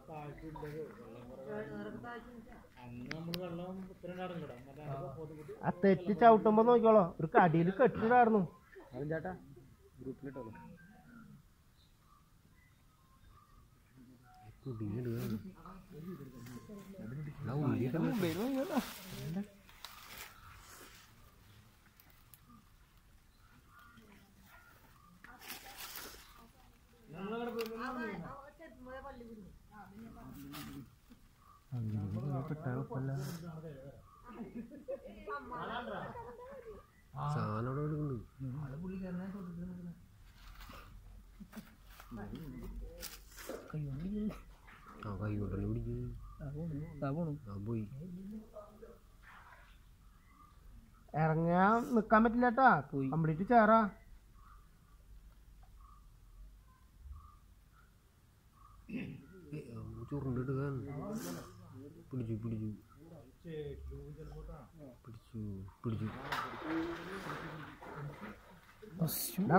അന്ന് നമ്മള് വെള്ളം ഇത്രയും ഉണ്ടായിരുന്നില്ലടാ മറ്റേ അതിന്റെ പൊതുകുട്ടി ആ തെറ്റ് ചവിട്ടുമ്പോ നോക്കിക്കോളോ ഒരു കടിയിൽ കെട്ടിടായിരുന്നു അതും ചേട്ടാ ഗ്രൂപ്പിലിട്ടോളൂ സാധനം അവിടെ കിടക്കുന്നുണ്ട് ആ കൈ കൊണ്ടല്ലേ പിടിക്കുന്നത് ആ പോയി ഇറങ്ങാൻ നിക്കാൻ പറ്റില്ല കേട്ടാ കംപ്ലീറ്റ് ചേറാ ചുരുണ്ടെടുക്കാൻ പിടിച്ചു പിടിച്ചു പിടിച്ചു പിടിച്ചു ഡാ,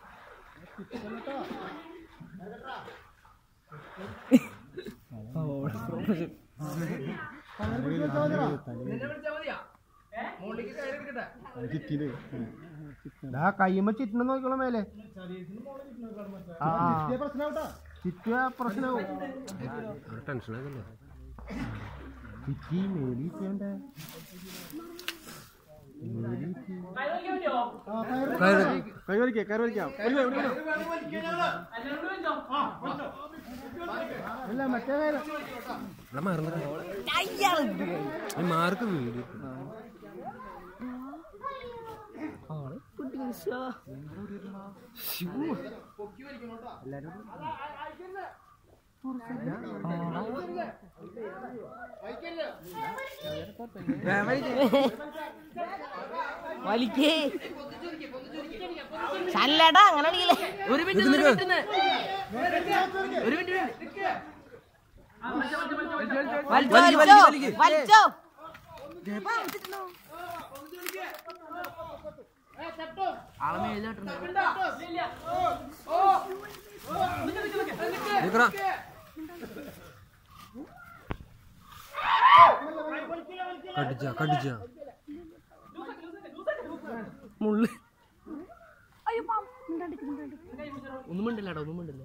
ഡാ കയ്യുമ്പോ ചിറ്റണം നോക്കിക്കോളാം മേലെ ആ ചിറ്റിയ പ്രശ്നമാവും ടെൻഷനാക്കല്ലേ ചിറ്റി മേലി ചെയ്യണ്ടേ കൈ വലിക്കാം കയറി വലിക്കാം അല്ല മറ്റേ നേരം എടാ മാറുന്ന മാർക്ക് വീട് വലിക്കേ ചല്ലടാ അങ്ങനെ ഒരു മിനിറ്റ് ഒരു മിനിറ്റ് വലിച്ചോ വലിച്ചോ ആളെ എഴുതിട്ടുണ്ട് നിക്കടാ കടിച്ച കടിച്ച മുള്ളു ഒന്നും മിണ്ടില്ലടാ ഒന്നും മിണ്ടില്ല